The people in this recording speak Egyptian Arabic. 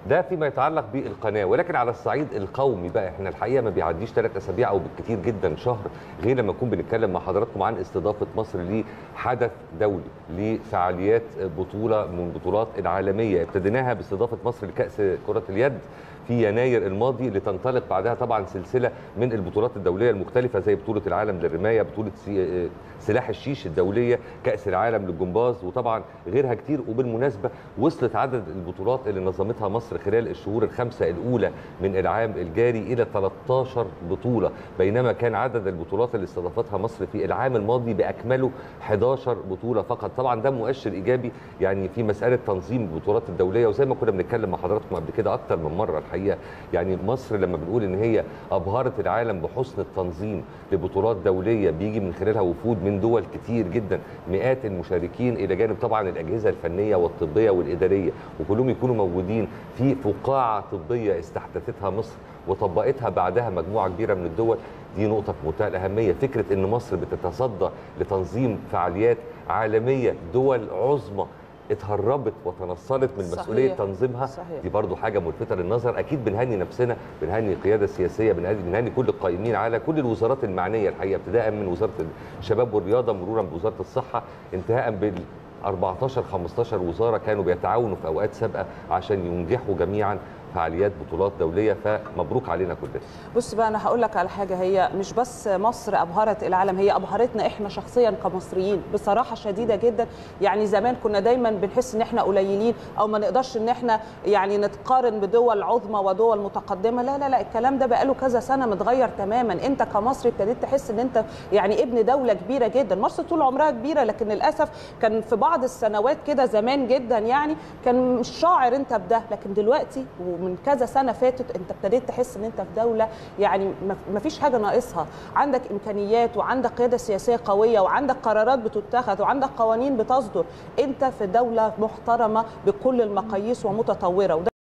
ده فيما يتعلق بالقناه ولكن على الصعيد القومي بقى احنا الحقيقه ما بيعديش ثلاث اسابيع او بالكثير جدا شهر غير لما نكون بنتكلم مع حضراتكم عن استضافه مصر لحدث دولي لفعاليات بطوله من البطولات العالميه ابتديناها باستضافه مصر لكاس كره اليد في يناير الماضي لتنطلق بعدها طبعا سلسله من البطولات الدوليه المختلفه زي بطوله العالم للرمايه بطوله سي- سلاح الشيش الدوليه كاس العالم للجمباز وطبعا غيرها كتير وبالمناسبه وصلت عدد البطولات اللي نظمتها مصر خلال الشهور الخمسه الاولى من العام الجاري الى 13 بطوله بينما كان عدد البطولات اللي استضافتها مصر في العام الماضي باكمله 11 بطوله فقط طبعا ده مؤشر ايجابي يعني في مساله تنظيم البطولات الدوليه وزي ما كنا بنتكلم مع حضراتكم قبل كده اكتر من مره الحقيقه يعني مصر لما بنقول ان هي ابهرت العالم بحسن التنظيم لبطولات دوليه بيجي من خلالها وفود من دول كتير جدا مئات المشاركين الى جانب طبعا الاجهزه الفنيه والطبيه والاداريه وكلهم يكونوا موجودين في فقاعه طبيه استحدثتها مصر وطبقتها بعدها مجموعه كبيره من الدول دي نقطه في منتهى الاهميه فكره ان مصر بتتصدى لتنظيم فعاليات عالميه دول عظمى اتهربت وتنصلت من صحيح. مسؤوليه تنظيمها صحيح. دي برضو حاجه ملفته للنظر اكيد بنهني نفسنا بنهني القياده السياسيه بنهني, بنهني كل القائمين على كل الوزارات المعنيه الحقيقه ابتداء من وزاره الشباب والرياضه مرورا بوزاره الصحه انتهاء بال 14 15 وزاره كانوا بيتعاونوا في اوقات سابقه عشان ينجحوا جميعا فعاليات بطولات دوليه فمبروك علينا كلنا بص بقى انا هقول لك على حاجه هي مش بس مصر ابهرت العالم هي ابهرتنا احنا شخصيا كمصريين بصراحه شديده جدا يعني زمان كنا دايما بنحس ان احنا قليلين او ما نقدرش ان احنا يعني نتقارن بدول عظمى ودول متقدمه لا لا لا الكلام ده بقاله كذا سنه متغير تماما انت كمصري ابتديت تحس ان انت يعني ابن دوله كبيره جدا مصر طول عمرها كبيره لكن للاسف كان في بعض السنوات كده زمان جدا يعني كان مش شاعر انت بده لكن دلوقتي ومن كذا سنه فاتت انت ابتديت تحس ان انت في دوله يعني ما فيش حاجه ناقصها عندك امكانيات وعندك قياده سياسيه قويه وعندك قرارات بتتخذ وعندك قوانين بتصدر انت في دوله محترمه بكل المقاييس ومتطوره وده